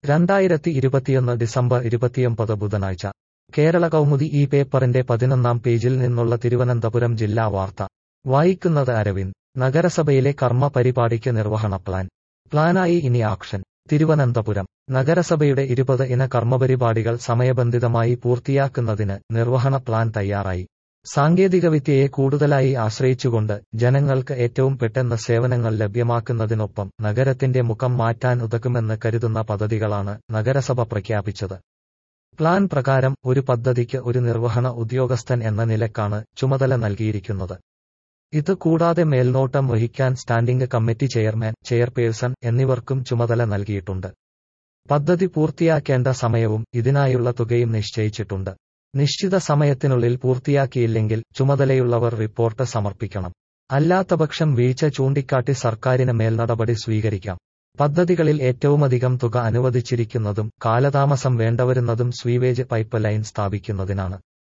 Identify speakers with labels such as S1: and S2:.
S1: രണ്ടായിരത്തി ഇരുപത്തിയൊന്ന് ഡിസംബർ ഇരുപത്തിയൊമ്പത് ബുധനാഴ്ച കേരള കൗമുദി ഈ പേപ്പറിന്റെ പതിനൊന്നാം പേജിൽ നിന്നുള്ള തിരുവനന്തപുരം ജില്ലാ വാർത്ത വായിക്കുന്നത് അരവിന്ദ് നഗരസഭയിലെ കർമ്മ പരിപാടിക്ക് നിർവഹണ പ്ലാൻ പ്ലാനായി ഇനി ആക്ഷൻ തിരുവനന്തപുരം നഗരസഭയുടെ ഇരുപത് ഇന കർമ്മപരിപാടികൾ സമയബന്ധിതമായി പൂർത്തിയാക്കുന്നതിന് നിർവഹണ പ്ലാൻ തയ്യാറായി സാങ്കേതികവിദ്യയെ കൂടുതലായി ആശ്രയിച്ചുകൊണ്ട് ജനങ്ങൾക്ക് ഏറ്റവും പെട്ടെന്ന് സേവനങ്ങൾ ലഭ്യമാക്കുന്നതിനൊപ്പം നഗരത്തിന്റെ മുഖം മാറ്റാൻ ഉതകുമെന്ന് കരുതുന്ന പദ്ധതികളാണ് നഗരസഭ പ്രഖ്യാപിച്ചത് പ്ലാൻ പ്രകാരം ഒരു പദ്ധതിക്ക് ഒരു നിർവഹണ ഉദ്യോഗസ്ഥൻ എന്ന നിലക്കാണ് ചുമതല നൽകിയിരിക്കുന്നത് ഇത് കൂടാതെ മേൽനോട്ടം വഹിക്കാൻ സ്റ്റാൻഡിംഗ് കമ്മിറ്റി ചെയർമാൻ ചെയർപേഴ്സൺ എന്നിവർക്കും ചുമതല നൽകിയിട്ടുണ്ട് പദ്ധതി പൂർത്തിയാക്കേണ്ട സമയവും ഇതിനായുള്ള തുകയും നിശ്ചയിച്ചിട്ടുണ്ട് നിശ്ചിത സമയത്തിനുള്ളിൽ പൂർത്തിയാക്കിയില്ലെങ്കിൽ ചുമതലയുള്ളവർ റിപ്പോർട്ട് സമർപ്പിക്കണം അല്ലാത്തപക്ഷം വീഴ്ച ചൂണ്ടിക്കാട്ടി സർക്കാരിന് മേൽനടപടി സ്വീകരിക്കാം പദ്ധതികളിൽ ഏറ്റവുമധികം തുക അനുവദിച്ചിരിക്കുന്നതും കാലതാമസം വേണ്ടവരുന്നതും സ്വീവേജ് പൈപ്പ് ലൈൻ സ്ഥാപിക്കുന്നതിനാണ്